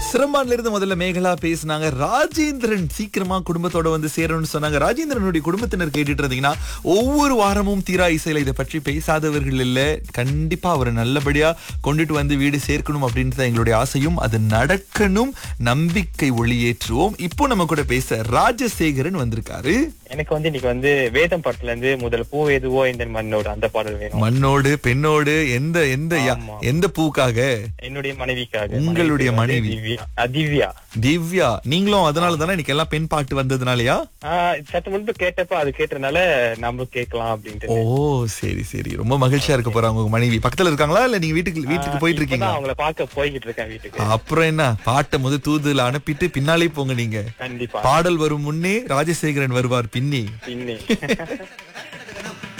சிரம்பான்ல இருந்து முதல்ல மேகலா பேசினாங்க ராஜேந்திரன் சீக்கிரமா குடும்பத்தோட வந்து சேரணும்னு சொன்னாங்க ராஜேந்திரனுடைய குடும்பத்தினர் கேட்டுட்டு இருந்தீங்கன்னா ஒவ்வொரு வாரமும் தீரா இசையில இதை பற்றி பேசாதவர்கள் இல்ல கண்டிப்பா அவரை நல்லபடியா கொண்டுட்டு வந்து வீடு சேர்க்கணும் அப்படின்றது தான் எங்களுடைய ஆசையும் அது நடக்கணும் நம்பிக்கை ஒளியேற்றுவோம் இப்போ நம்ம கூட பேச ராஜசேகரன் வந்திருக்காரு எனக்கு வந்து இன்னைக்கு வந்து வேதம் படத்துல இருந்து முதல் பூ எதுவோ இந்த மண்ணோடு அந்த பாடல் வேணும் மண்ணோடு பெண்ணோடு எந்த எந்த யா- ஆமா. எந்த பூக்காக என்னுடைய மனைவிக்காக உங்களுடைய மனைவி மனைவி. திவ்யா அஹ் திவ்யா திவ்யா நீங்களும் அதனால தானே இன்னைக்கு எல்லாம் பெண் பாட்டு வந்ததுனாலயா ஆஹ் சற்று முன்பு கேட்டப்ப அது கேட்டனால நம்மளும் கேட்கலாம் அப்படின்ட்டு ஓ சரி சரி ரொம்ப மகிழ்ச்சியா இருக்க போறாங்க உங்க மனைவி பக்கத்துல இருக்காங்களா இல்ல நீங்க வீட்டுக்கு வீட்டுக்கு போயிட்டு இப்பதான் இருக்கீங்களா அவங்கள பார்க்க போய்கிட்டு இருக்கேன் வீட்டுக்கு அப்புறம் என்ன பாட்டை முத தூதுல அனுப்பிட்டு பின்னாலே போங்க நீங்க கண்டிப்பா பாடல் வரும் முன்னே ராஜசேகரன் வருவார் பின்னி பின்னே